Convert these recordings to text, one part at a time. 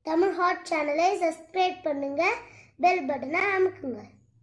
Tamil hot சேனலை subscribe பண்ணுங்க bell பட்டனை அமுக்குங்க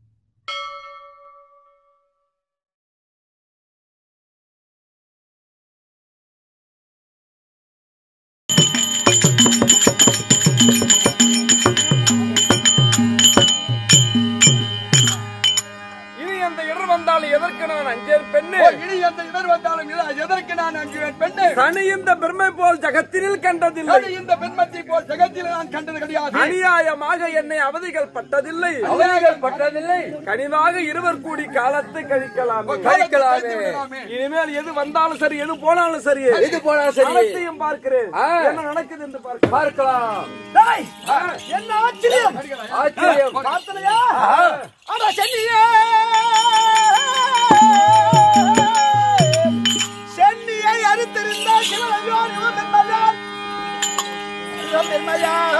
இனி அந்த இடர் வந்தால் எதற்கு நான் அஞ்சேன் பெண்ணு ஓ, இனி எந்த இடர் வந்தாலும் இத- எதற்கு நான் அஞ்சுவேன் பெண்ணே சனி இந்த பெருமை போல் ஜகத்தினில் கண்டதில்லை அது இந்த பெண்மத்தை போல் ஜெகத்தில் நான் கண்டது கிடையாது அநியாயமாக என்னை அவதிகள் பட்டதில்லை அவதிகள் பட்டதில்லை. கனிவாக இருவர் கூடி காலத்தை கழிக்கலாம் கழிக்கலாமே. கழித்து விடலாமே. இனிமேல் எது வந்தாலும் சரி எது போனாலும் சரி எது போனாலும் சரி. அனைத்தையும் பார்க்கிறேன் ஆ. என்ன நடக்குது என்று பார்க்கிறேன் பார்க்கலாம் என்ன ஆச்சரியம் ஆச்சரியம் பார்த்தலையா அட சென்னியே சென்னியை அறுத்திருந்த சிவனையோர் இவன் பெண்மையார் இவன் பெண்மையார்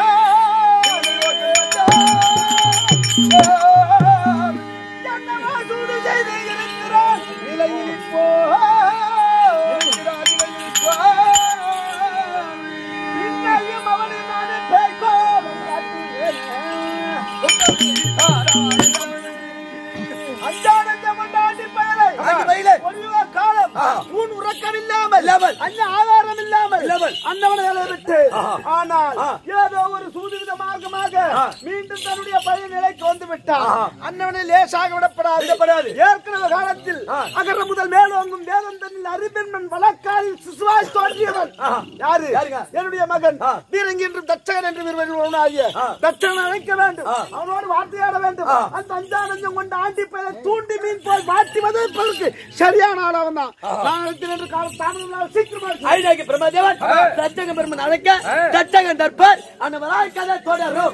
என்னவோ சூடு செய்து இருக்கிறார் நிலையில் இப்போ இருக்கிறார் நிலையில் இப்போ பின்னையும் அவனை நானே பேய்கோலம் காட்டுவேன் அஞ்சானந்த கொண்டாடி பயலை ஒருவ காலம் ஊன் உறக்கமில்லாமல் அன்ன ஆதாரம் இல்லாமல் அன்னவனை விட்டு ஆனால் ஏதோ ஒரு சூதுவித மார்க்கமாக மீண்டும் தன்னுடைய பழைய நிலைக்கு வந்து விட்டான் அன்னவனை லேசாக விடப்படாது ஏற்கனவே காலத்தில் அகர முதல் மேலோங்கும் வேதம் தன்னில் அறிவெண்மன் வழக்காலில் சிசுவாய் தோன்றியவன் யாரு என்னுடைய மகன் பீரங்கி என்றும் தச்சகன் என்று ஒருவனாகிய தச்சகன் அழைக்க வேண்டும் அவனோடு வார்த்தையாட வேண்டும் அந்த அஞ்சானந்தம் கொண்ட ஆண்டி பெயரை தூண்டி மீன் போல் மாற்றி வதற்கு சரியான ஆளவன் தான் நாங்கள் என்று காலம் தாமதம் சீக்கிரமா ஐநாயகி பிரம்மதேவன் தச்சகம் பெருமன் அழைக்க தச்சகம் தற்பர் அந்த வராய் கதை தொடரும்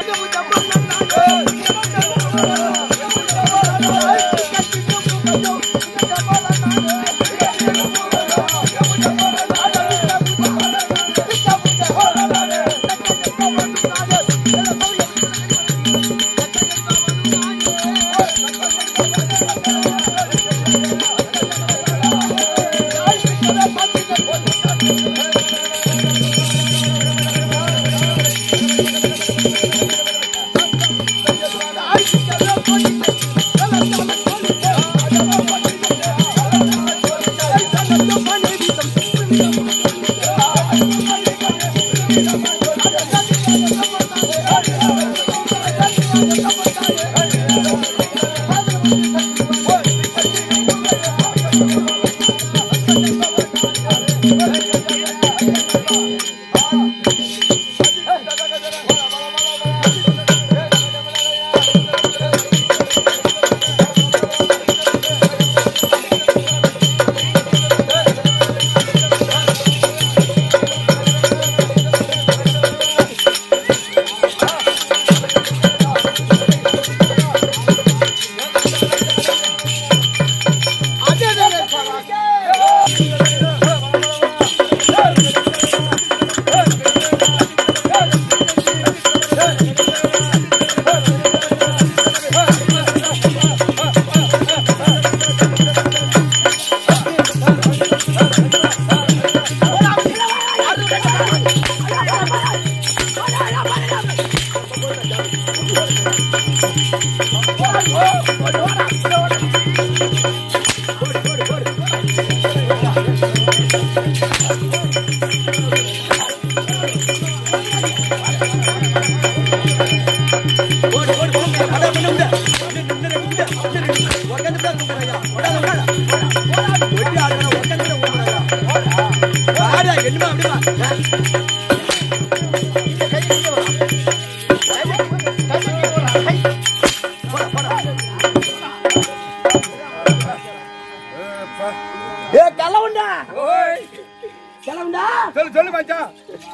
ஏ கலவுண்டா ஓய் கலவுண்டா சொல்லு சொல்லு மச்சான்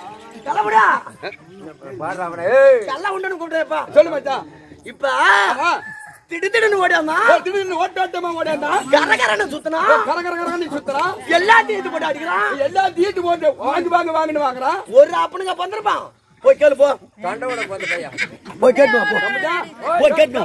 கலவுடா பாடுறா அவனை ஏய் கலவுண்டன்னு கூப்பிடுறப்பா சொல்லு மச்சான் இப்ப ஆஹா. திடுதிடுன்னு ஓடியாமா ஓ, திடீர்னு ஓட்ட ஓட்டமா ஓடாண்டா கரகரன்னு சுத்தனா கர கர கரன்னு சுத்துறான் எல்லாத்தையும் இது போட்டு அடிக்கிறான் எல்லாம் தீட்டு போட்டு வாங்கி வாங்க வாங்கன்னு வாங்குறான் ஒரு அப்பனுங்க பந்திருப்பான் போய் கேளு போ கண்டவன போந்த பையன் போய் கேட்டு வா, போ போய் கேட்டு வா.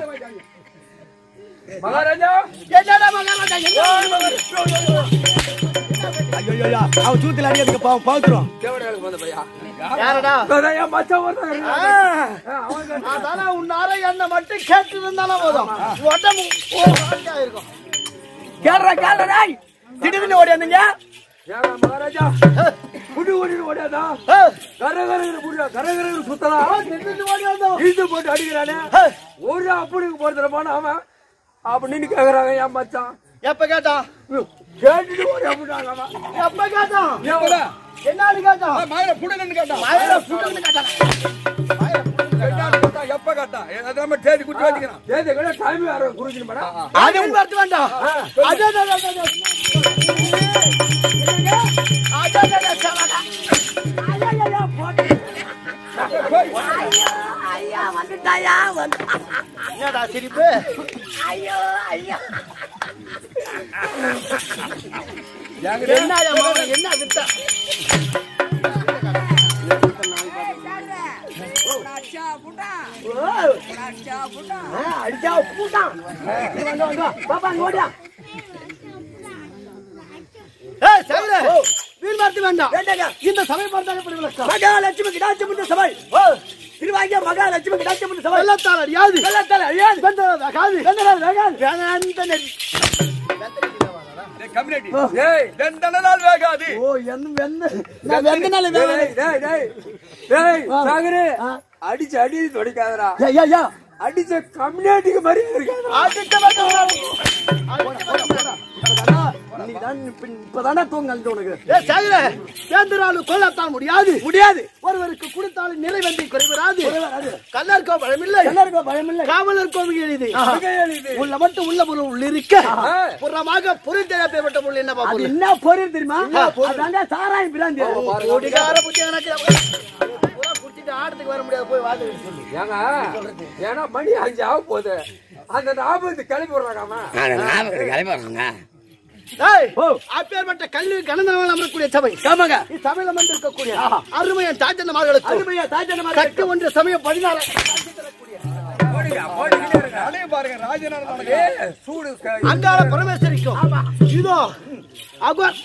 மகாராஜா என்னடா மகாராஜா, எங்க ஐயோ ஐயோ, அவன் சூத்துல அடிக்கிறதுக்கு பாவம் பாத்துரும் தேவடையாளுக்கு வந்த பையா யாரடா அதான் என் மச்சான் ஒருத்தன் ஆ, இருக்கான். அவன் கட்டி- அதானே உன்னார என்ன மட்டும் கேட்டு இருந்தாலும் போதும் உடம்பு ஓ, ஆட்டா இருக்கும் கேள்றா கேள்றா டேய் திடீர்னு ஓடி வந்தீங்க ஏடா மகாராஜா குடி ஓடிட்டு ஓடியாதா ஏய், கர கரகர புடியா கர கரகர சுத்தலாம் அவன் நின்னுட்டு ஓடி வந்தோம். இழுத்து போட்டு அடிக்கிறானே ஒரு அப்படிக்கு போறதுல அவன் அப்படின்னு கேக்குறாங்க என் மச்சான் எப்ப கேட்டான் கேட்டுட்டு ஓடி அப்படின்னாங்க அவன் எப்ப கேட்டான் ஏன் போல? என்னன்னு கேட்டான் மயில புடுங்கன்னு கேட்டான் மயில புடுங்கன்னு கேட்டான் கேட்டான்னு கேட்டா, எப்ப கேட்டான் ஏதாம தேதி குட்டி வச்சுக்கிறான் தேதி கூட டைம் வேற குறிக்கணும் மேடம் அது பார்த்து வேண்டாம் அது, அது, அது, அது, அது. அது, அது, அது, சவடா. என்னடா சிரிப்பு என்ன ஏம்மா, என்ன விட்ட அடிச்சா பூட்டான் இங்க வந்து, வந்து, வா. பாப்பா இங்க ஓடியா ஏய், சைலே, வீண் வார்த்தை வேண்டாம் வேண்டாங்க. இந்த சமயம் பார்த்தாலே இப்படி விளக்கம் மகாலட்சுமி கிடாச்சமுண்ட சபை திருவாங்கிய மகாலட்சுமி கிடாச்சமுண்ட சபை வெள்ளத்தால் அடியாது வெள்ளத்தால் அழியாது வெந்ததால் வேகாது வெந்ததால் வேகாது. வேதாந்த நெறி கம்யூனிட்டி ஏய் வெந்தனால் வேகாது ஓ என்ன வெந்த நான் வெந்தனால வேகாது டேய், டேய், டேய். டேய், சாகரு. அடிச்சு அடி தொடைக்காதடா யா யா யா அடிச்ச கம்யூனிட்டிக்கு மரியாதை இருக்காதா ஆட்டிட்ட வேண்டாம் இன்னைக்குதான் இப்ப- இப்பதானே தூங்க அழுது உனக்கு ஏ சைலே வேந்தராலு கொல்லத்தான் முடியாது முடியாது ஒருவருக்கு கொடுத்தாலும் நிலை வந்து குறைவராது கல்லர்க்கோ பயமில்லை எல்லாருக்கும் பயம் இல்லை காவலர் கோவில் எளிது இது. உள்ள மட்டும் உள்ள பொருள் உள்ள இருக்க ஆ. புறமாக பொருள் பேர்பட்ட பொருள் என்னப்பா அது பொருள் என்ன பொருள் தெரியுமா அதாங்க சாராயம் பிராந்தி குடிகார புத்தி எனக்கு பூரா குடிச்சிட்டு ஆடத்துக்கு வர முடியாது போய் வாது சொல்லு ஏங்க ஏன்னா மணி அஞ்சு ஆக போகுது அந்த ஞாபகத்தை கிளப்பி விடுறாங்க அவன் டேய், அப்பேற்பட்ட கல்வி கணந்தவர்கள் அமரக்கூடிய சபை ஆமாங்க இச்சபையில் அமர்ந்திருக்கக்கூடிய அருமையன் தாஜன்மார்களுக்கு அருமையா தாஜனமா கட்டு ஒன்று சமயம் பதினாறு அடைய பாருங்க ராஜநாதன் சூடு க- அங்காள பரமேஸ்வரிக்கும் இதோ அகோர்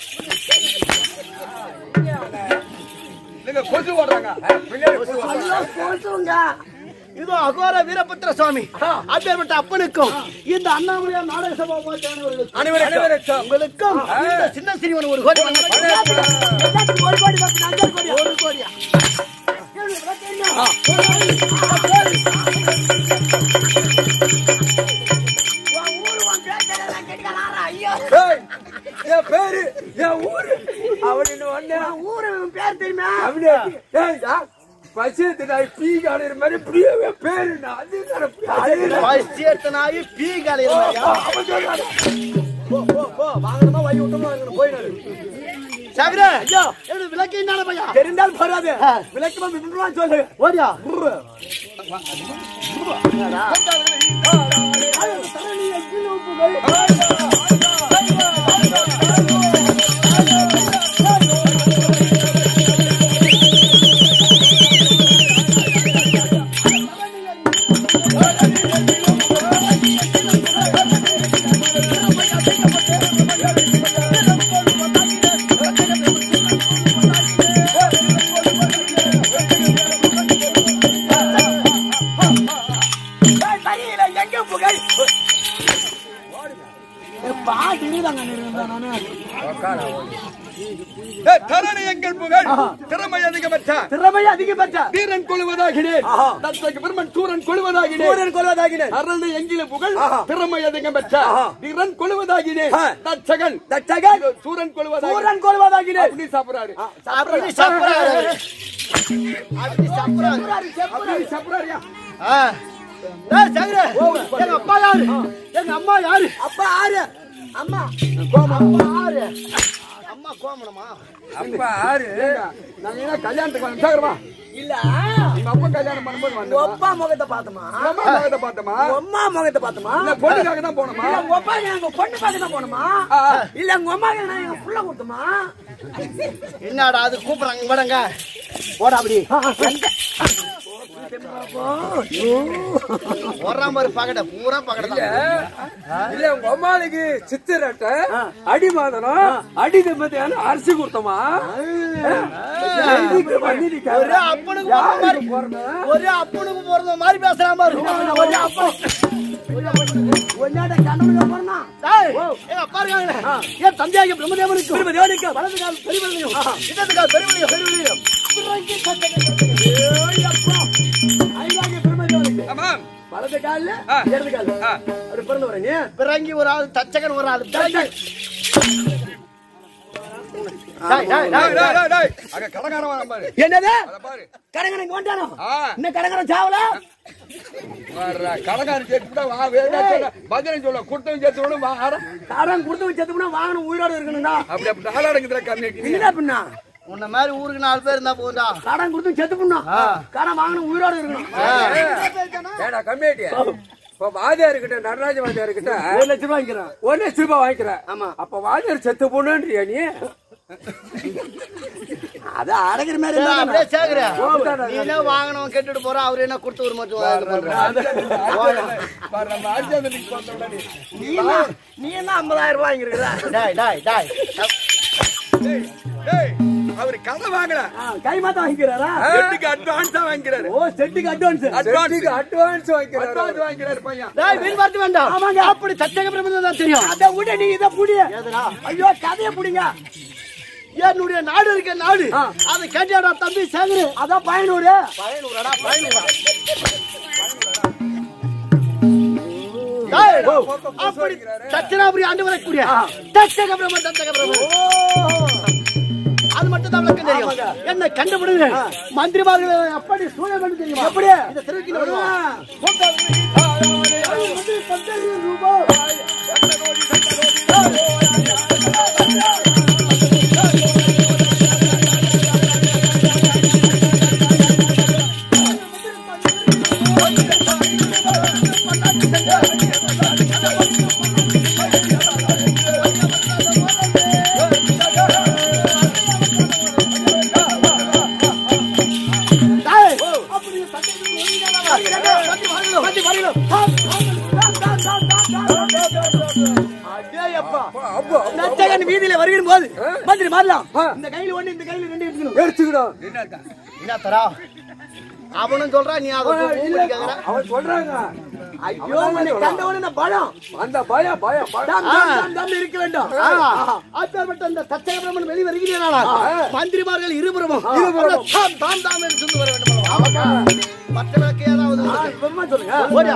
இல்லைங்க, கொசு ஓடுறாங்க பின்னாடி கொசு ஓடுறாங்க. இதோ அகோர வீரபுத்திர சுவாமி அப்பேற்பட்ட அப்பனுக்கும் இந்த அண்ணாமலையார் நாடக சபா மாற்றியானவர்களுக்கும் அனைவருக்கும் உங்களுக்கும் இந்த சின்ன சிறுவன் ஒரு கோடி வணக்கம். ஒரு கோடி பத்து அஞ்சாறு கோடி ஒரு கோடியா ஏய், என் பேரு என் ஊரு அப்படின்னு வந்தேன் ஊரு பேர் தெரியுமா அப்படியே ஏய், யா, பசியத்து நாய் பீ காடுற மாதிரி இப்படியே என் பேரு நான் அது தானே அது நான். பைத்தியத்தனாயி பீ காலையில் அவன் சொல்றான். வாங்கணுமா வழி விட்டோமா வாங்கணும் போயினாரு சகர ஐயா என்ன விளக்கு என்ன பையா தெரிந்தால் பராது விளக்கமா விட்டுருவான்னு சொல்லு ஓடியா எங்க புகழ் பாட்டு நீதாங்க நானு ஏய், தரணி எங்கள் புகழ் திறமை அதிகமற்ற திறமை அதிகபட்ச வீரன் கொள்வதாகினேன் ஆஹா. தத்தக்கு பெருமன் சூரன் கொள்வதாகினேன் சூரன் கொள்வதாகினேன் அரணை எங்கில புகழ் ஆஹா. திறமை அதிகம் பெற்ற ஆஹா. வீரன் கொள்வதாகினேன் ஆ. தச்சகன் தச்சகன் சூரன் கொள்வதாகினேன் சூரன் கொள்வதாகினேன் அப்படி சாப்பிடுறாரு அப்படி சாப்பிடுறாரு அப்படி சாப்பிடுறாரு அப்படி சாப்பிடுறாருயா ஆ. ஏய், சகர, எங்க அப்பா யாரு எங்க அம்மா யாரு அப்பா ஆறு அம்மா அம்மா யாரு அம்மா கோமணமா அப்பா ஆறு நாங்க என்ன கல்யாணத்துக்கு வந்து சாகரமா இல்ல எங்க அப்பா கல்யாணம் பண்ணும்போது வந்தோம் ஒப்பா முகத்தை பார்த்தமா அம்மா மகத்தை பார்த்தோமா அம்மா முகத்தை பார்த்தமா இல்ல பொண்ணுக்காக தான் போனோமா இல்ல உங்க அப்பா எங்க பொண்ணு பார்க்க தான் போனோமா ஆ. இல்ல உங்க அம்மா நான் எங்க புள்ள கொடுத்தமா என்னடா அது கூப்பிடுறாங்க மேடங்க போடா அப்படி ஓடுறான் பாரு பகட பூரா பகட இல்ல இல்ல உங்க அம்மாளுக்கு சித்திரட்ட அடி மாதனம் அடி தம்பதியான அரிசி கொடுத்தமா ஒரே அப்பனுக்கு போற மாதிரி ஒரே அப்பனுக்கு போறது மாதிரி பேசுறான் பாரு ஒரே அப்பன் ஒன்னாட கண்ணனுக்கு போறனா டேய், எங்க அப்பா இருக்காங்களே. ஏன் தந்தையாகிய பிரம்மதேவனுக்கும் பிரம்மதேவனுக்கும் வலது கால் பெருவெளியும், இடது கால் பெருவெளியும், பெருவெளியும். ஐயாங்க பிரம்மதேவனுக்கு ஆமாம் வலது கால்ல ஆ. இடது கால்ல அப்படி பிறந்து வரேன் நீ பிறங்கி ஒரு ஆள் தச்சகன் ஒரு ஆள் டேய், டேய். டேய், டேய், டேய், டேய். அங்க கடைக்காரன் வரான் பாரு என்னது அத பாரு கடங்கரன் கொண்டானோ ஆ. இன்னும் கடங்கரன் சாவல வர்றா, கடைக்காரன் சேர்த்து வா வேணா சொல்ல பதிலும் சொல்ல கொடுத்தவன் சேர்த்து விட வா ஆற. காரன் கொடுத்து செத்துனா வாங்கணும் உயிரோட இருக்கணும்டா அப்படி அப்படி நாளாடுங்கிற கம்யூனிட்டி நீ என்ன பண்ணா உன்ன மாதிரி ஊருக்கு நாலு பேர் இருந்தா போகுதா கடன் கொடுத்து செத்து பண்ணா கடன் வாங்கணும் உயிரோட இருக்கணும் ஏடா கம்யூனிட்டி இப்ப வாதியார் கிட்ட நடராஜ வாதியார் கிட்ட ஒரு லட்சம் ரூபாய் வாங்கிக்கிறேன் ஒரு லட்சம் ரூபாய் வாங்கிக்கிறேன் ஆமா. அப்ப வாதியார் செத்து போனுன்றியா நீ அது அடங்குற மாதிரி ஏய், இருந்தா அப்படியே சேகர. ஓ, நீ என்ன வாங்கணும் கெட்டுட்டு போற அவரு என்ன கொடுத்து ஒரு மட்டும் இது பண்ற? பாரு, நம்ம ஆட்சியாளருக்கு பார்த்த உடனே, நீ என்ன நீ என்ன ஐம்பதாயிரம் ரூபாய் வாங்கிருக்கிற டேய், டேய், டேய். டேய், டேய், அவரு கதை வாங்கல கை மாத்த வாங்கிக்கிறாரா செட்டுக்கு அட்வான்ஸா வாங்கிக்கிறாரு ஓ செட்டுக்கு அட்வான்ஸ் செட்டுக்கு அட்வான்ஸ் வாங்கிக்கிறாரு அட்வான்ஸ் வாங்கிக்கிறாரு பையன் டேய், வீண் வார்த்தை வேண்டாம். ஆமாங்க. அப்படி தச்சக பிரபந்தம் தான் தெரியும் அத விட நீ இத புடி எதுடா? ஐயோ கதைய புடிங்க என்னுடைய நாடு இருக்க நாடு ஆ. அதை கேட்டியாடா தம்பி சேகரு அதான் பயனூர் பயனூரடா பயனூரா டேய், அப்படி தட்சிணாபுரி ஆண்டு வரக்கூடிய தச்சக பிரம்மன் தச்சக பிரம்மன் அது மட்டும் தான் விளக்கம் தெரியும் என்ன கண்டுபிடுங்க மந்திரிமார்கள் அப்படி சூழல் பண்ணி தெரியுமா எப்படி? இதை தெரிவிக்கணும் நச்சகன் வீதியில வருகிற போது மந்திரி மாறலாம் இந்த கையில ஒண்ணு இந்த கையில ரெண்டு எடுத்துக்கணும் எடுத்துக்கிடும் என்ன தரா அவனும் சொல்றான் நீ அதை இல்ல. கேக்குற அவன் சொல்றாங்க ஐயோ உன்னை கண்ட உடனே பயம் அந்த பயம் பயம் பயம் தாம், தாம், தாம், தாம் இருக்க வேண்டும் அப்பேற்பட்ட அந்த தச்சக பிரம்மன் வெளி வருகிறேனானால் மந்திரிமார்கள் இருபுறமும் இருபுறமும். தாம் தாம் தாம் என்று சொல்லி வர வேண்டும் அல்லவா? மற்றவர்களுக்கு ஏதாவது ஆ, இப்பமா சொல்லுங்க ஓடியா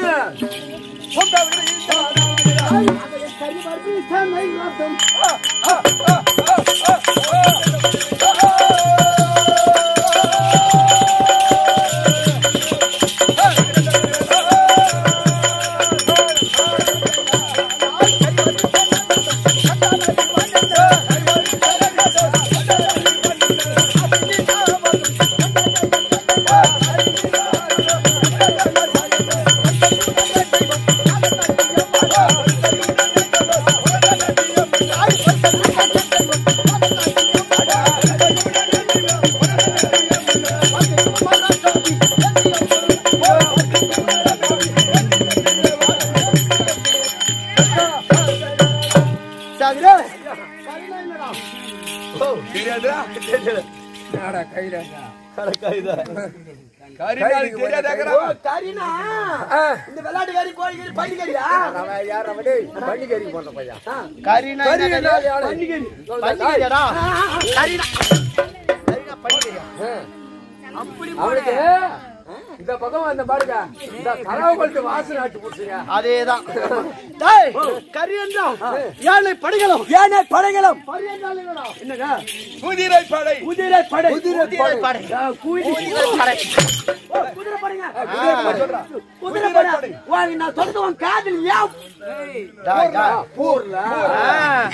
சாகுரே தெரியாதா என்னடா கையில கரிநாளுக்கு தெரியாதாங்கறா கரீனா ஆ. இந்த வெள்ளாட்டுக்காரி கோழிக்காரி பண்டிகரியா அவன் யார் அவன் டேய் பள்ளிக்கறி போட்ட பையன் கரீனா கறி என்ன என்ன கறி? ஆளு? பண்டிகரி பண்டிகையாடா? கரீனா கரீனா பண்டிகையா? அவனுக்கு இந்த பக்கம் அந்த பாருங்க இந்த கலவை கொண்டு வாசனை ஆட்டு போச்சுங்க அதேதான் டேய், கரி என்றால் யானை படைகளும் ஏனே படைகளும் பரி என்றால் என்னடா? என்னங்க குதிரை படை குதிரை படை குதிரை படை. ஆ, குதிரை குதிரை படை. ஓ, குதிரை படைங்க குதிரை படை சொல்றா குதிரை படை வாங்க நான் சொல்றது உன் காதில் ஏன் டேய், டேய். ஊர்ல ஆ.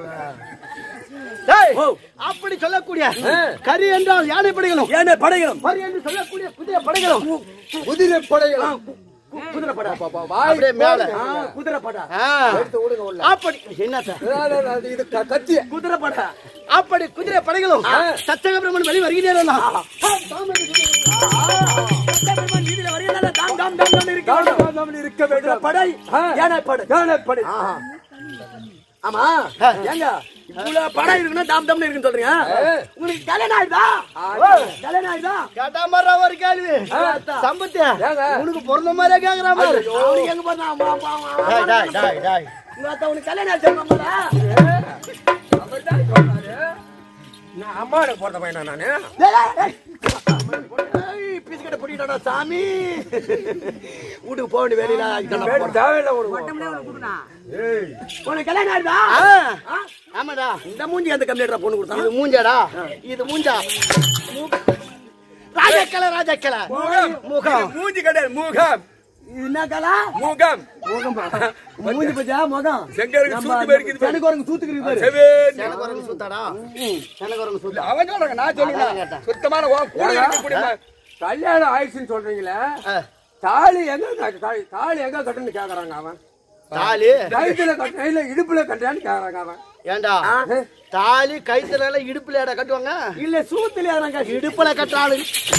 டேய், அப்படி சொல்லக்கூடிய கரி என்றால் யானை படைகளும் ஏனே படைகளும் பரி என்று சொல்லக்கூடிய குதிரை படைகளும் குதிரை படைகள் குதிரை படை வாய் அப்படியே மேல. ஆ, குதிரை படை ஆ. எடுத்து விடுங்க உள்ள அப்படி என்ன சார் இது க- கத்தி குதிரை படை அப்படி குதிரை படைகளும் சத்தக பிரம்மன் வெளி வருகிறேன் தச்சகம்பெருமான் வீதியில வருகிறதால தாம் தாம் தாம் தாம் இருக்க வேண்டும். கவனம் இருக்க வேண்டும் படை ஆ. யானை படை யானைப்படை ஆமா ஏங்க இவ்வளவு படம் இருக்குன்னா தாம் தாம்னு இருக்குன்னு சொல்றீங்க ஏ. உங்களுக்கு கல்யாணம் ஆயிடுதா கல்யாணம் ஆயிடுதா கேட்டா மாதிரி ஒரு கேள்வி சம்பத்து ஏங்க? உனக்கு பிறந்த மாதிரியே கேக்குற மாதிரி அவனுக்கு எங்க போனா டாய், டாய், டாய், டாய். உங்க அத்தா உனக்கு கல்யாணம் ஆயிடுச்சு நம்மளா அவர்தான் சொன்னாரு. நான் அம்மாவோட பிறந்த பையனா நானு பிஸ்கட்ட பொடிடா சாமி வீட்டுக்கு போக வேண்டிய வேலையில வேலை தேவையில்லை உனக்கு. ஏய், உனக்கு கல்யாணம் ஆயிடுதா ஆ, ஆமாடா இந்த மூஞ்சி அந்த கம்ப்யூட்டர் பொண்ணு கொடுத்தா இது மூஞ்சாடா இது மூஞ்சா ராஜக்கலை ராஜக்கலை முகம். முகம் இது மூஞ்சி கிடையாது முகம் இது என்ன கலா முகம் முகமா மூஞ்சி பச்சா முகம் செங்கருக்கு நம்ம சூத்து போயிருக்குது பாரு. எனக்கு ஒரு சூத்துக்கு பாரு செவேல். செனகுரங்கு சுத்தாடா செனகுரங்கு சுத்தா அவன் சொல்றாங்க நான் அதான் சொல்லுங்க கேட்டேன். சுத்தமான உன் கூட இருக்கக்கூடிய ம- கல்யாணம் ஆயிடுச்சுன்னு சொல்றீங்களே தாலி எங்க க- தாலி- தாலி எங்க கட்டுன்னு கேக்குறாங்க அவன் தாலி கழுத்துல கட்ட இல்ல இடுப்புல கட்டுறான்னு கேக்குறாங்க அவன் ஏண்டா தாலி கைத்துல எல்லாம் இடுப்புல எடா கட்டுவாங்க இல்ல சூத்துல எதனா இடுப்புல கட்டுறாளு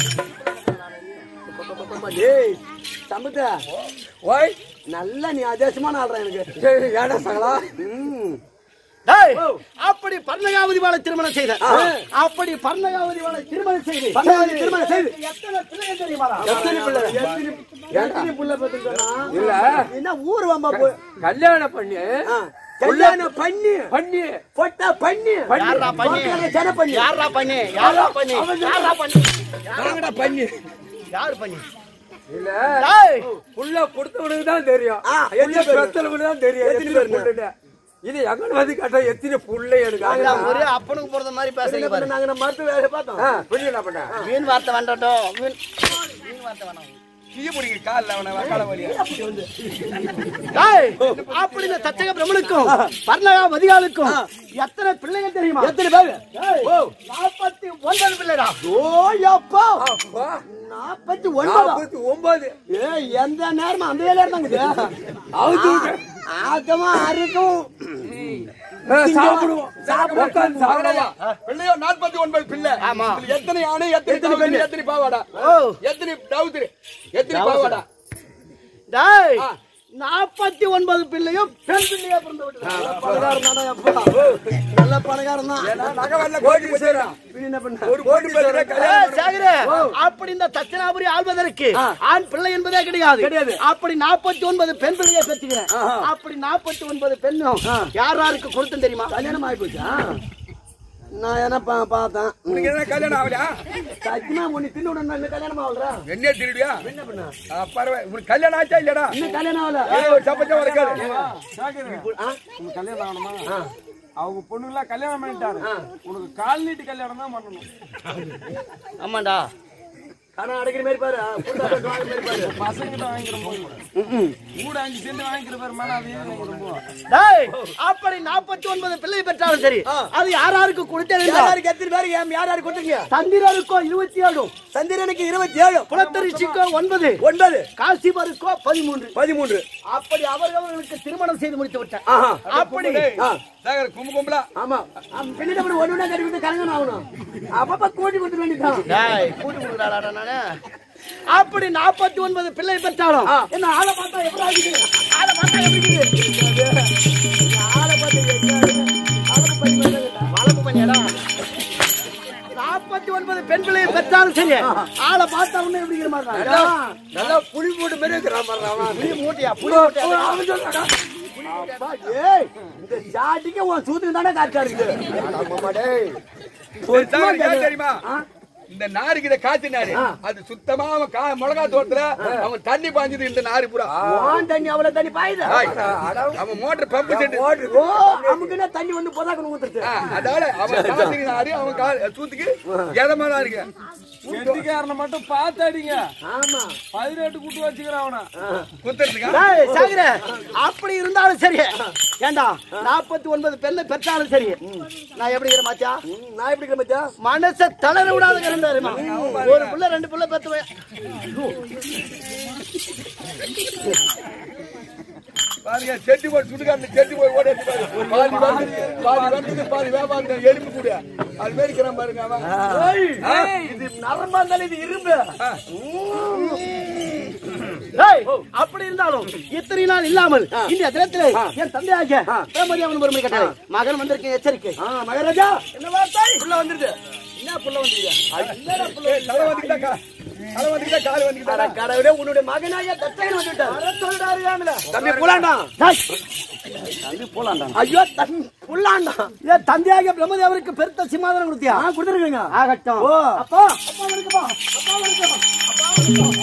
டேய் சம்பத்த ஓய் நல்லா நீ அதேசமான ஆள்றா எனக்கு ஏய், ஏடா சகலா ம். டேய், அப்படி பர்ணகாவதி வாழ திருமணம் செய்த அப்படி பர்ணகாவதி வாழ திருமணம் செய்து பர்ணகாவதி திருமணம் செய்து. எத்தனை பிள்ளைங்க தெரியுமாடா எத்தனை பிள்ளை எத்தனை எத்தனை புள்ள பெத்துக்கனா இல்ல என்ன ஊர் வம்பா போய் கல்யாணம் பண்ணி ஆ, கல்யாணம் பண்ணி பண்ணி பொட்டா பண்ணி யாரா பண்ணி ஜன பண்ணி யாரா பண்ணி யாரா பண்ணி யாரா பண்ணி நாங்கடா பண்ணி யார் பண்ணி இல்ல டேய், புள்ள கொடுத்தவனுக்கு தான் தெரியும் ஆ, எத்தனை புள்ள பேரு. பெத்தவனுக்கு தான் தெரியும் எத்தனை எத்தனை பேருன்னு? புள்ளைன்னு. இது எங்க வந்து கேட்டா எத்தனை புள்ள எனக்கு நாங்களா ஆகுதா? ஒரே அப்பனுக்கு பிறந்த மாதிரி என்ன பேசுறீங்க பண்ண, பாரு நாங்க நம்ம மருத்துவ வேலை பார்த்தோம் ஆ, புரியல என்ன பண்ண மீன் வார்த்தை வேண்டாட்டும் மீன் மீன் வார்த்தை வேணாம் கீ முடிங்க கால்ல அவன வக்கால வலியா டேய், அப்படி இந்த தச்சக பிரம்மனுக்கும் பர்ணகா மதிகாலுக்கும் எத்தனை பிள்ளைங்க தெரியுமா எத்தனை பேரு ஓ நாற்பத்தி ஒன்பது பிள்ளைடா ஓ யப்பா அப்பா, நாற்பத்தி ஒன்பதா நாற்பத்தி ஒன்பது ஏய் எந்த நேரமும் அந்த வேலையா இருந்தாங்க அவுத்து விட்டு. ஆக்கமா அறுக்கும் ஆ, சாப்பிடுவோம் சாப்பிடுவோம் உட்கார்ந்து சாப்பிடுவோம் பிள்ளையோ நாற்பத்தி ஒன்பது பிள்ளை ஆமா. இதுல எத்தனை ஆணை எத்தனை பெண் எத்தனை பாவாடா ஓ எத்தனை டவுத்துரு எத்தனை பாவாடா டேய் நாற்பத்தி ஒன்பது பிள்ளையும் பெண் பிள்ளையா பிறந்து விட்டு பணக்காரன் தானே அப்பா நல்ல பணக்காரன் தான் ஏன்னா நகை வரல கோடி சேரா பின்ன என்ன பண்ண ஒரு கோடி பேர் கல்யாணம் சேகரே அப்படி இந்த தட்சணாபுரி ஆள்வதற்கு ஆண் பிள்ளை என்பதே கிடையாது கிடையாது. அப்படி நாற்பத்தி ஒன்பது பெண் பிள்ளையை பெற்றுக்கிறேன் அப்படி நாற்பத்தி ஒன்பது பெண்ணும் யார் யாருக்கு கொடுத்தேன் தெரியுமா கல்யாணம் ஆகி போச்சா நான் என்ன பா- பார்த்தேன் உனக்கு என்ன கல்யாணம் ஆகலையா சத்தியமா உன்னை தின்னு விடணும் என்ன கல்யாணம் ஆகலா என்ன திருடியா என்ன பண்ண பரவாயில்ல உனக்கு கல்யாணம் ஆச்சா இல்லடா இன்னும் கல்யாணம் ஆகல ஏய், ஒரு சப்பச்சா இருக்காது கல்யாணம் ஆகணுமா அவங்க பொண்ணுலாம் கல்யாணம் பண்ணிட்டாரு உனக்கு கால் நீட்டு கல்யாணம் தான் பண்ணணும் ஆமாண்டா கடன் அடைக்கிற மாதிரி பாரு புண்டா போட்டு வாங்குற மாதிரி பாரு பசங்கிட்ட வாங்கிக்கிற போது கூட அஞ்சு சென்ட் வாங்கிக்கிற பேர் மேல அதையே வாங்கிக்கிற போ டேய் அப்படி நாற்பத்தி ஒன்பது பிள்ளை பெற்றாலும் சரி அது யார் யாருக்கு கொடுத்தேன் யார் என்றால், யாருக்கு எத்தனை பேருக்கு ஏன் யார் யாருக்கு கொடுத்தீங்க சந்திரனுக்கோ இருபத்தி ஏழு சந்திரனுக்கு இருபத்தி ஏழு புலத்தரிசிக்கோ ஒன்பது ஒன்பது காசிபருக்கோ பதிமூன்று பதிமூன்று அப்படி அவர்களுக்கு திருமணம் செய்து முடித்து விட்டேன் ஆஹா. அப்படி ஆ. சேகர் கும்பு கும்பலா ஆமா பின்னாடி அப்படி ஒண்ணு ஒண்ணா கட்டி விட்டு கலங்கணும் ஆகணும் அப்பப்ப கூட்டி கொடுத்துட வேண்டியதான் டேய், கூட்டி கொடுக்குறாடா நானு. அப்படி நாற்பத்தி ஒன்பது பிள்ளை பெற்றாலும் என்ன ஆளை பார்த்தா எப்படி ஆகுது ஆளை பார்த்தா எப்படி இருக்குது? ஆளை பார்த்தா எப்படி ஆகுது? வளர்ப்பு பண்ணி பார்த்தா வளர்ப்பு பண்ணியாடா நாற்பத்தி ஒன்பது பெண் பிள்ளையை பெற்றாலும் சரி ஆளை பார்த்தா உடனே எப்படி இருக்கிற மாதிரி தான். நல்லா புளி போட்டு மாதிரி இருக்கிறான் பாரு அவன் புளி மூட்டையா புளி மூட்டையா அவன் சொல்றாடா அப்பா, ஏய் இந்த ஜாட்டிக்கு உன் சூத்துக்கு தானே காற்றா இருக்குது ஆமாம்மா, டேய். ஒரு சேகர் ஏன் தெரியுமா இந்த நாருக்கிற காத்து நாரு அது சுத்தமா அவன் கா- மிளகா தோட்டத்துல அவன் தண்ணி பாஞ்சது இந்த நாரு பூரா வான் தண்ணி அவ்வளவு தண்ணி பாயுது ஆய், அவன் மோட்டர் பம்பு செட்டு ஓ நமக்கு தண்ணி வந்து பொதாக்கணும் ஊத்துறது ஆ, அதால அவன் காத்துக்கு நாரு அவன் கா- சூத்துக்கு எதமா தான் இருக்கு கெட்டிக்காரனை மட்டும் பார்த்து அடிங்க ஆமா பதினெட்டு கூட்டு வச்சுக்கிறான் அவனை குத்துறதுக்கா டேய், சாகரே, அப்படி இருந்தாலும் சரி ஏண்டா நாற்பத்தி ஒன்பது பெண்ணை பெற்றாலும் சரி நான் எப்படி இருக்கிறேன் மாத்தியா ம், நான் எப்படி இருக்கிறேன் மச்சா மனச தளர விடாத இருந்தாரு ஒரு புள்ள ரெண்டு புள்ள பெத்து பாருங்க செட்டி போய் சுடுகாட்டு செட்டி போய் ஓடி எடுத்து பாரு. பாதி வந்து பாதி வந்து பாதி வியாபாரம் எலும்பு கூட அது மாதிரி இருக்கிறான் பாருங்க அவன் ஆ? நரம்பா இருந்தாலும் இது இரும்பு ஆ. டேய், அப்படி இருந்தாலும் இத்தனை நாள் இல்லாமல் இந்த தினத்திலே என் தந்தையாகிய பிரமதி அவன் ஒரு கேட்டாரு மகன் வந்திருக்கேன் எச்சரிக்கை மகாராஜா என்ன வார்த்தை புள்ள வந்துருது என்ன புள்ள வந்திருக்கியா ஏய், தலை வந்துக்கிட்டா கா- தலை வந்துக்கிட்டா கால் வந்துக்கிட்டா கடவுளே உன்னுடைய மகனாகிய தச்சகன் வந்துட்டார் சொல்றாரு தம்பி புலாண்டா தம்பி போலாண்டா ஐயோ தம்பி புல்லாண்டா ஏன் தந்தையாக பிரம்மதேவருக்கு பெருத்த சிம்மாதனம் கொடுத்தியா ஆ கொடுத்துருக்கீங்க ஆகட்டும் ஓ. அப்பா அப்பா வணக்கம்ப்பா அப்பா வணக்கம்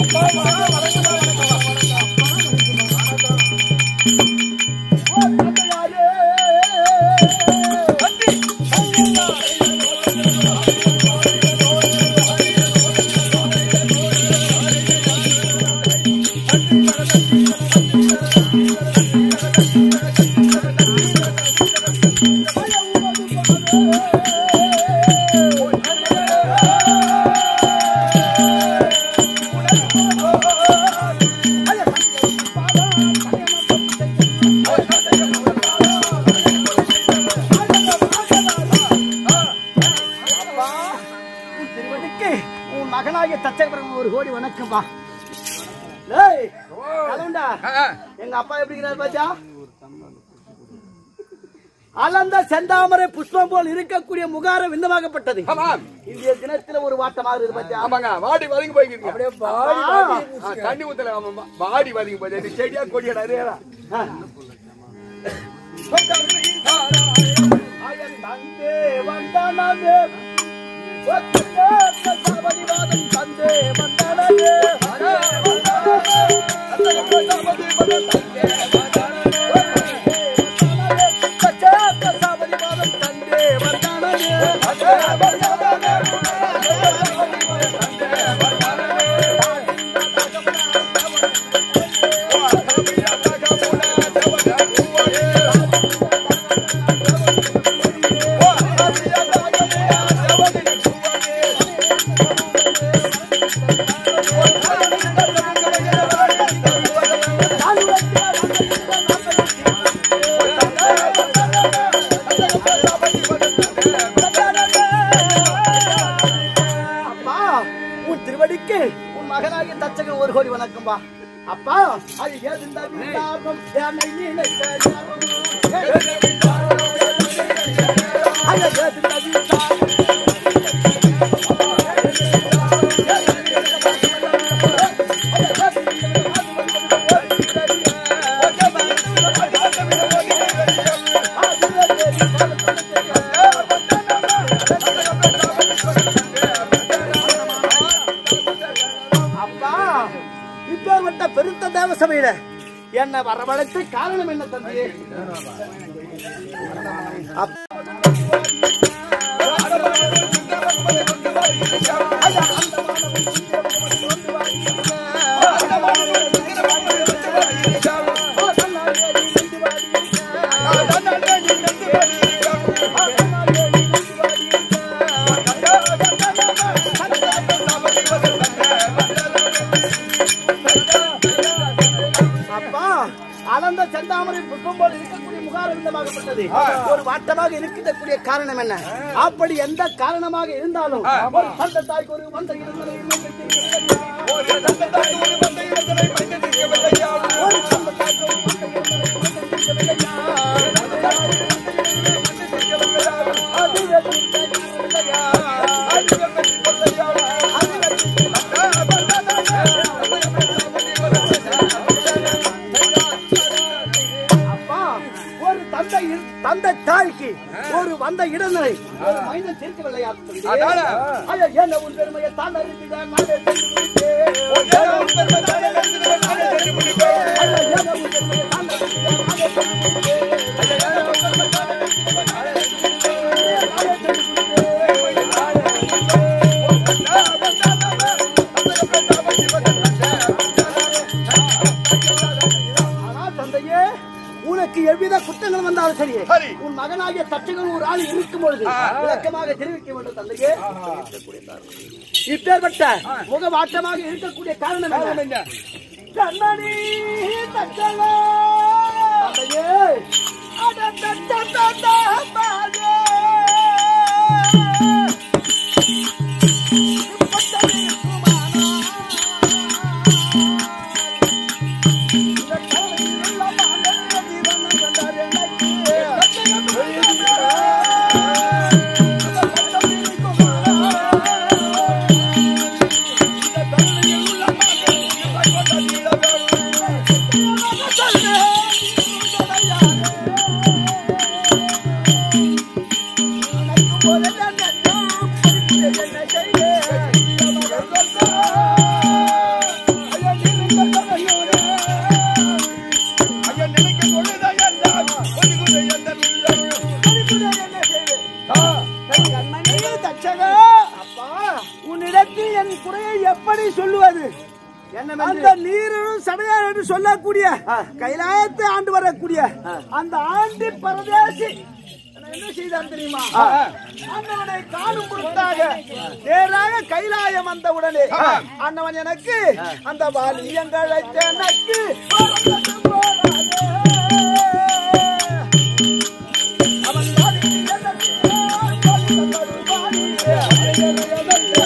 திருவடிக்கு உன் மகனாகிய தச்சகபுரம் ஒரு கோடி வணக்கம்ப்பா டேய் கலவுண்டா ஆ, ஆ. எங்க அப்பா எப்படி இருக்கிறார் பாத்தியா அலந்த செந்தாமரை புஷ்பம் போல் இருக்கக்கூடிய முகார விந்தமாகப்பட்டது ஆமாம் இந்திய தினத்துல ஒரு வாட்டமாக இருக்குது பாத்தியா ஆமாங்க வாடி வதங்கி போய்க்கிறீங்க அப்படியே வாடி வாடி. ஆ, தண்ணி ஊத்தல ஆமா வாடி வதங்கி போய் இது செடியா கொடியாடா ரேடா ஆ. அயன் தந்தே வந்தனமே ஒத்தே சபரிவாதம் தந்தே வந்தனமே சபரிவாதம் தந்தே அப்பா உன் திருவடிக்கு உன் மகனாகிய தச்சகன் ஒரு கோடி வணக்கம்பா அப்பா அது ஏதுண்டா விசாரம் என்னை நினைத்த ஞாபகம். அது ஏதுண்டா விசாரம் அப்பா இப்பேற்பட்ட பெருத்த தேவ சபையில என்ன வரவழைத்த காரணம் என்ன தம்பி அப்பா அலந்த செந்தாமரை புஷ்பம் போல் இருக்கக்கூடிய முகாரவிந்தமாகப்பட்டது ஒரு வாட்டமாக இருக்கக்கூடிய காரணம் என்ன அப்படி எந்த காரணமாக இருந்தாலும் ஒரு சந்த தாய்க்கு ஒரு வந்த இருந்ததை ஒரு சந்த தாய்க்கு ஒரு வந்த இருந்ததை அப்பா ஒரு தந்தை இரு- தந்தை தாய்க்கு ஒரு வந்த இடநிலை ஒரு மைந்தன் தீர்க்கவில்லையா தம்பி? அதானே. ஐயா, என்ன உன் பெருமையை தான் அறிந்துதான் நானே தெரிந்து விட்டேன். ஐயா, என்ன உன் பெருமையை தான் அறிந்துதான் நானே தெரிந்து விட்டேன். ஐயா, என்ன உன் பெருமையை தான் அறிந்துதான் நானே தெரிந்து விட்டேன். ஐயா, என்ன உன் பெருமையை தான் அறிந்துதான் நானே தெரிந்து விட்டேன். நானே தெரிந்து விட்டேன். ஆனால் தந்தையே உனக்கு எவ்வித குற்றங்கள் வந்தாலும் சரி சரி. உன் மகனாகிய தட்டுகள் ஒரு ஆள் இருக்கும் பொழுது விளக்கமாக தெரிவிக்க வேண்டும் தந்தையே இப்பேற்பட்ட முகவாட்டமாக இருக்கக்கூடிய காரணம் என்ன? கண்ணனி தட்டலோ. தந்தையே அட தட்ட தட்ட பாலே. இப்பட்ட குறையை எப்படி சொல்லுவது என்ன அந்த நீரும் சடையார் என்று சொல்லக்கூடிய கைலாயத்தை ஆண்டு வரக்கூடிய அந்த ஆண்டி பரதேசி என்ன செய்தான் தெரியுமா அண்ணவனை காணும் பொருட்டாக நேராக கைலாயம் வந்த உடனே அண்ணவன் எனக்கு அந்த வாலியங்களை எனக்கு பறந்தது போராதே. அவன் வாலியை எனக்கு பறந்தது வாலியே. எனக்கு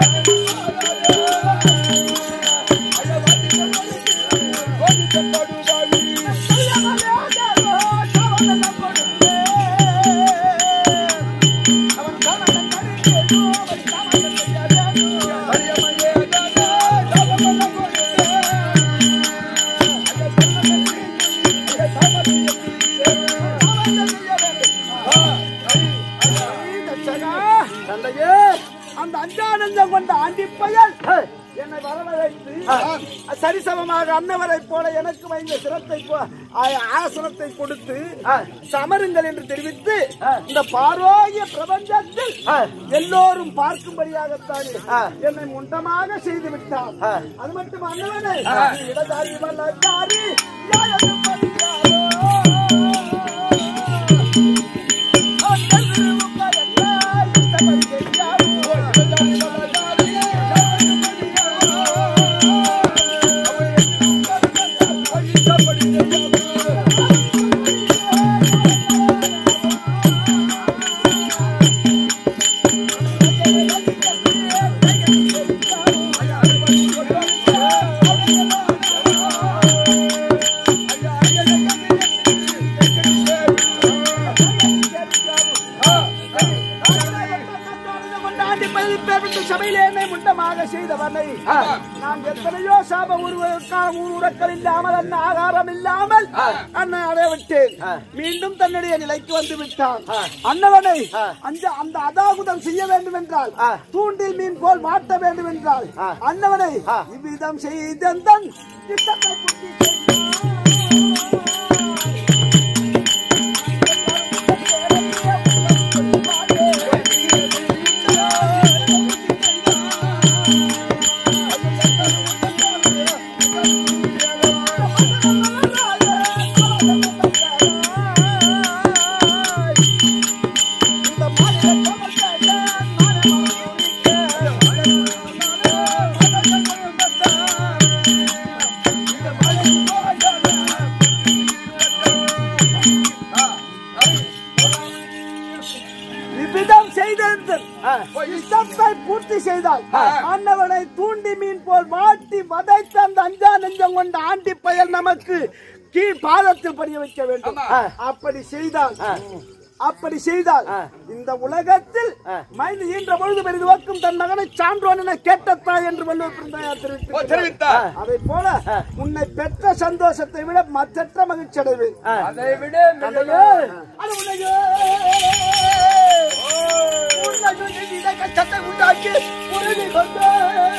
தந்தையே அந்த அஞ்சானந்தம் கொண்ட ஆண்டி பயல் என்னை வரவழைத்து சரிசமமாக அன்னவரை போல எனக்கு வைந்த சிரத்தை போ- ஆ- ஆசனத்தை கொடுத்து சமருங்கள் என்று தெரிவித்து இந்த பார்வாகிய பிரபஞ்சத்தில் எல்லோரும் பார்க்கும்படியாகத்தான் என்னை முண்டமாக செய்து விட்டார் அது மட்டும் அன்னவனை இடதாரி வல்லதாரி யாரும் சபையிலே என்னை முண்டமாக செய்தவனை நான் எத்தனையோ சாப உருவக்கால உருவக்கள் இல்லாமல் அண்ணன் ஆகாரம் இல்லாமல் அண்ணன் அடைய விட்டேன் மீண்டும் தன்னுடைய நிலைக்கு வந்து விட்டான் அண்ணவனை அந்த அந்த அதாகுதம் செய்ய வேண்டும் என்றால் தூண்டில் மீன் போல் மாட்ட வேண்டும் என்றால் அண்ணவனை இவ்விதம் செய்தன் திட்டத்தை புத்தி இவ்விதம் செய்திருந்து இஷ்டத்தை பூர்த்தி செய்தால் ஆண்டவனை தூண்டி மீன் போல் மாட்டி வதைத்து அந்த அஞ்சா நெஞ்சம் கொண்ட ஆண்டி பயல் நமக்கு கீழ் பாதத்தில் படிய வைக்க வேண்டும் அப்படி செய்தால் அப்படி செய்தால் இந்த உலகத்தில் மைந்து ஈன்ற பொழுது பெரிது வக்கும் தன் மகனை சான்றோன் என கேட்டத்தாய் என்று வள்ளுவர் பிறந்தாயார் ஓ, தெரிவித்து தெரிவித்தார் அதை போல உன்னை பெற்ற சந்தோஷத்தை விட மற்றற்ற மகிழ்ச்சி அடைவேன் அதை விட தந்தையே, அது உன்னையே. உன்னையே நீ இதை கஷ்டத்தை உண்டாக்கி உறுதி கொண்டு.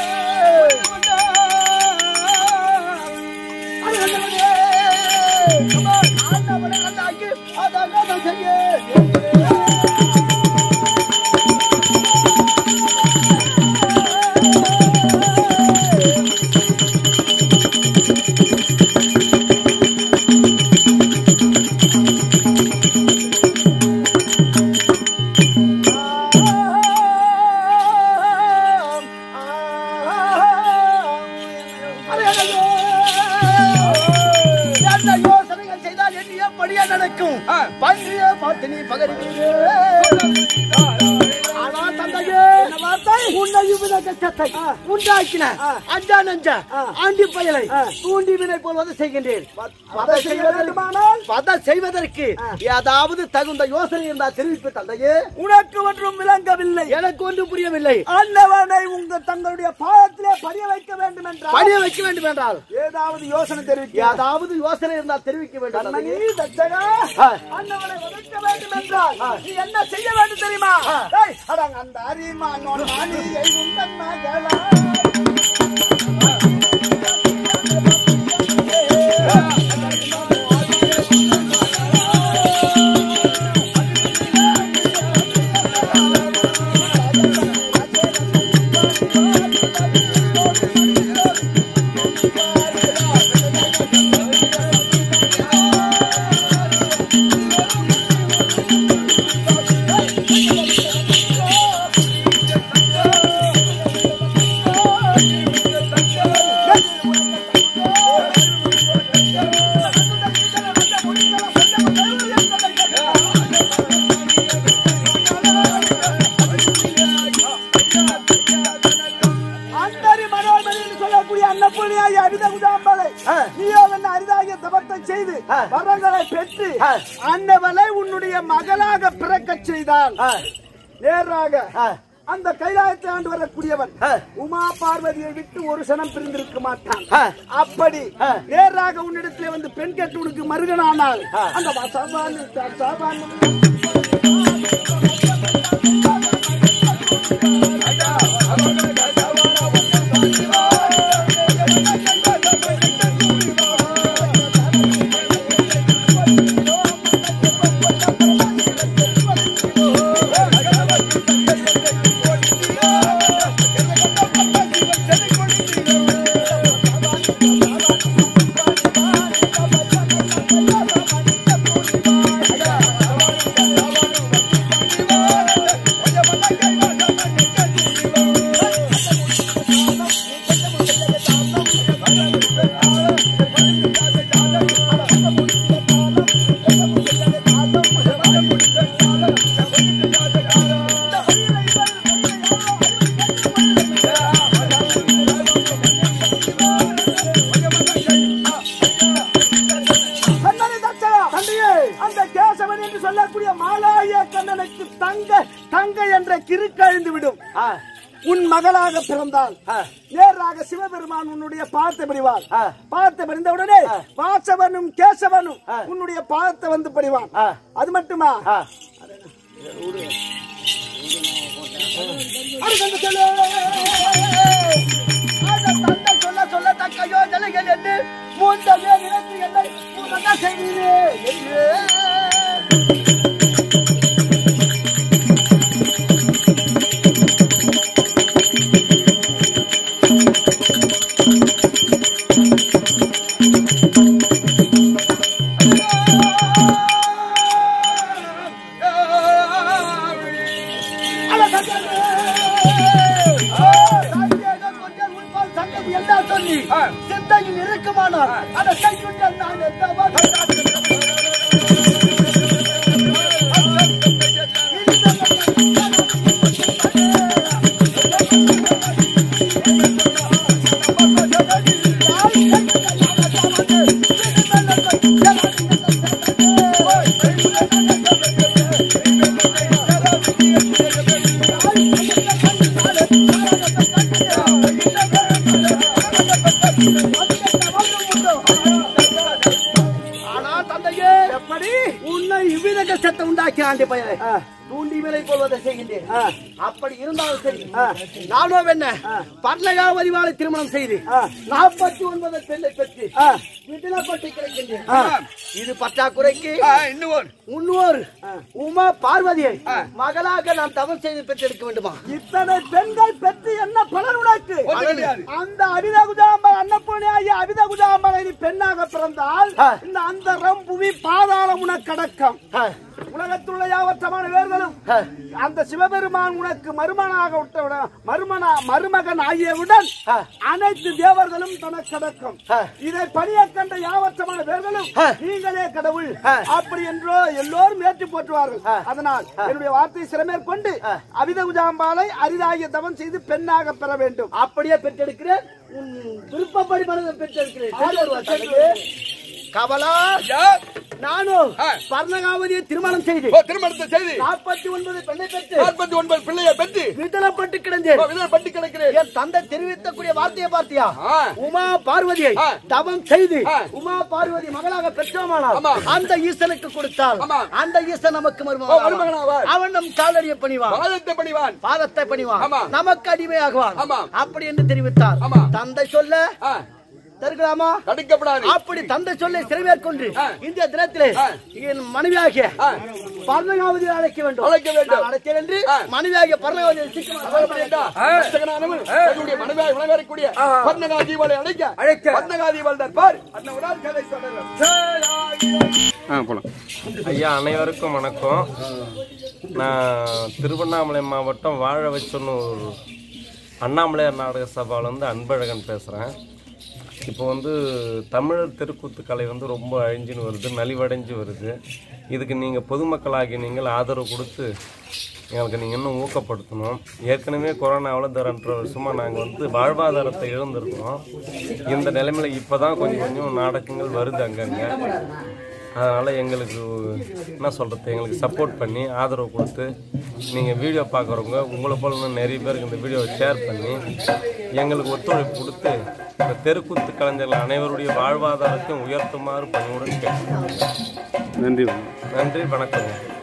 அது ஆண்டவனே. அம்மா, ஆண்டவனை நல்லாக்கி அதாக நான் செய்ய. என்ன யோசனைகள் செய்தால் எண்ணிய படியா நடக்கும் பன்றிய பார்த்து நீ பகருவீரே ஆனா தந்தையே உன்னை இவ்வித கஷ்டத்தை உண்டாக்கின அஞ்சா நஞ்சா ஆண்டி பயலை தூண்டி வினை போல் வந்து செய்கின்றேன் வதை செய்வதற்குமானால் வதை செய்வதற்கு ஏதாவது தகுந்த யோசனை இருந்தால் தெரிவிப்பு தந்தையே உனக்கு ஒன்றும் விளங்கவில்லை எனக்கு ஒன்றும் புரியவில்லை அன்னவனை உங்க தங்களுடைய பாதத்திலே பணிய வைக்க வேண்டும் என்றால் பணிய வைக்க வேண்டும் என்றால் ஏதாவது யோசனை தெரிவிக்க ஏதாவது யோசனை இருந்தால் தெரிவிக்க வேண்டும் கண்ணனி தச்சகா அன்னவனை வதைக்க வேண்டும் என்றால் நீ என்ன செய்ய வேண்டும் தெரியுமா டேய், அடங்க அந்த அரிமா நோன் மாணியை உந்தன் மகளா அந்தரி மனோன்மணி என்று சொல்லக்கூடிய அன்னபூர்ணியாகி அரித குதாம்பலை நீயோ என்ன அரிதாகிய தபத்தை செய்து வரங்களை பெற்று அன்னவளை உன்னுடைய மகளாக பிறக்கச் செய்தால் நேராக அந்த கைலாயத்தை ஆண்டு வரக்கூடியவன் உமா பார்வதியை விட்டு ஒரு சனம் பிரிந்திருக்க மாட்டான் அப்படி நேராக உன்னிடத்திலே வந்து பெண் கேட்டு உனக்கு மருகனானால் அந்த வசவான் தசவான் கண்ணனை தச்சா தந்தையே அந்த கேசவன் என்று சொல்லக்கூடிய மாலாய கண்ணனுக்கு தங்க தங்க என்ற கிறுக்கழிந்து விடும் உன் மகளாக பிறந்தால் நேராக சிவபெருமான் உன்னுடைய பாதத்தை பணிவான் பாதத்தை பணிந்த உடனே வாசவனும் கேசவனும் உன்னுடைய பாதத்தை வந்து பணிவான் அது மட்டுமா அடுத்த சொல்லு. அந்த தந்தை சொல்ல சொல்லத்தக்க யோசனைகள் என்று மூன்றவே நினைத்து என்னை பூரண செய்தீரே என்று அட தந்தையே! ஆ, தாங்கியேனோ கொஞ்சம் உன்பால் சங்கதி எல்லாம் சொல்லி சிந்தையில் இருக்குமானால் அதை கைக்குள்ள நான் எந்த ஆனா தந்தையே எப்படி உன்னை இவ்வித கஷ்டத்தை உண்டாக்கி ஆண்டி பையனை தூண்டி விலை கொள்வதை செய்கின்றேன் அப்படி இருந்தாலும் சரி நானோ என்ன பர்ணகாவதி வாழை திருமணம் செய்து நாற்பத்தி ஒன்பது பெண்ணை பெற்று விடலப்பட்டு கிடைக்கின்றேன் இது பற்றாக்குறைக்கு இன்னும் ஒரு. முன்னோர் உமா பார்வதியை மகளாக நான் தவறு செய்து பெற்றெடுக்க வேண்டுமா இத்தனை பெண்கள் பெற்று என்ன பலன் உனக்கு ஒண்ணும் கிடையாது. அந்த அபித குஜாம்பல் அன்னப்பூர்ணியாகி அபித குஜாம்பலை நீ பெண்ணாக பிறந்தால் இந்த அந்த ரம்புவி பாதாளம் உனக்கு அடக்கம் உலகத்தில் உள்ள யாவற்றமான வேர்களும் அந்த சிவபெருமான் உனக்கு மருமனாக விட்டவுடன் மருமனா மருமகன் ஆகியவுடன் அனைத்து தேவர்களும் தனக்கு அடக்கம் இதை பணிய கண்ட யாவற்றமான வேர்களும் நீங்களே கடவுள் அப்படி என்றோ எல்லோரும் ஏற்றி போற்றுவார்கள் அதனால் என்னுடைய வார்த்தையை சிறமேற்கொண்டு அவித குஜாம்பாலை அரிதாகிய தவம் செய்து பெண்ணாக பெற வேண்டும் அப்படியே பெற்றெடுக்கிறேன் உன் விருப்பப்படி மனதை பெற்றெடுக்கிறேன் கவலா ஐயா, நானும் ஆ. பர்ணகாவதியை திருமணம் செய்து ஓ, திருமணத்தை செய்து நாற்பத்தி ஒன்பது பெண்ணை பெற்று நாற்பத்தி ஒன்பது பிள்ளையை பெற்று விதலப்பட்டு கிடந்தேன் ஓ, விதவை பட்டி கிடக்கிறேன் என் தந்தை தெரிவித்தக்கூடிய வார்த்தையை பார்த்தியா ஆ. உமா பார்வதியை ஆ. தவம் செய்து ஆ. உமா பார்வதி மகளாக பெற்றோமானால் ஆமா. அந்த ஈசனுக்கு கொடுத்தால் ஆமா. அந்த ஈசன் நமக்கு ஓ, மருமகன் மருமகனாவார். அவன் நம் காலடியை பணிவான் பாதத்தை பணிவான் பாதத்தை பணிவான் ஆமா. நமக்கு அடிமையாகுவான் ஆமா. அப்படி என்று தெரிவித்தார் ஆமா. தந்தை சொல்ல ஆ, தருக்கலாமா தடுக்கப்படாது அப்படி தந்தை சொல்லை சிறைமேற்கொண்டு இந்த தினத்திலே என் மனைவியாகிய பர்ணகாவதி அழைக்க வேண்டும் அழைக்க வேண்டும். நான் அழைத்தேன் என்று மனைவியாகிய பர்ணகாவதி சீக்கிரமாக அப்படின்டா, ரட்சகனானவன் தன்னுடைய மனைவியாய் விளங்கக்கூடிய பர்ணகா தீபாவளி அழைக்க அழைக்க. பர்ணகா தீபாவளி தற்பார் அந்த ஒரு நாள் கதை தொடரும் ஐயா அனைவருக்கும் வணக்கம் நான் திருவண்ணாமலை மாவட்டம் வாழ வச்சொன்னு ஒரு அண்ணாமலையார் நாடக சபாவிலேருந்து அன்பழகன் பேசுகிறேன் இப்போ வந்து தமிழர் தெருக்கூத்து கலை வந்து ரொம்ப அழிஞ்சுன்னு வருது நலிவடைஞ்சு வருது இதுக்கு நீங்கள் பொதுமக்களாகி நீங்கள் ஆதரவு கொடுத்து எங்களுக்கு நீங்கள் இன்னும் ஊக்கப்படுத்தணும் ஏற்கனவே கொரோனாவில் இந்த ரெண்டரை வருஷமாக நாங்கள் வந்து வாழ்வாதாரத்தை இழந்திருக்கோம் இந்த நிலைமையில் இப்போ தான் கொஞ்சம் கொஞ்சம் நாடகங்கள் வருது அங்கங்கே அதனால் எங்களுக்கு என்ன சொல்கிறது எங்களுக்கு சப்போர்ட் பண்ணி ஆதரவு கொடுத்து நீங்கள் வீடியோ பார்க்குறவங்க உங்களை போல இன்னும் நிறைய பேருக்கு இந்த வீடியோவை ஷேர் பண்ணி எங்களுக்கு ஒத்துழைப்பு கொடுத்து இந்த தெருக்கூத்து கலைஞர்கள் அனைவருடைய வாழ்வாதாரத்தையும் உயர்த்துமாறு பணியுடன் கேட்டுக்கிறேன் நன்றி நன்றி வணக்கம்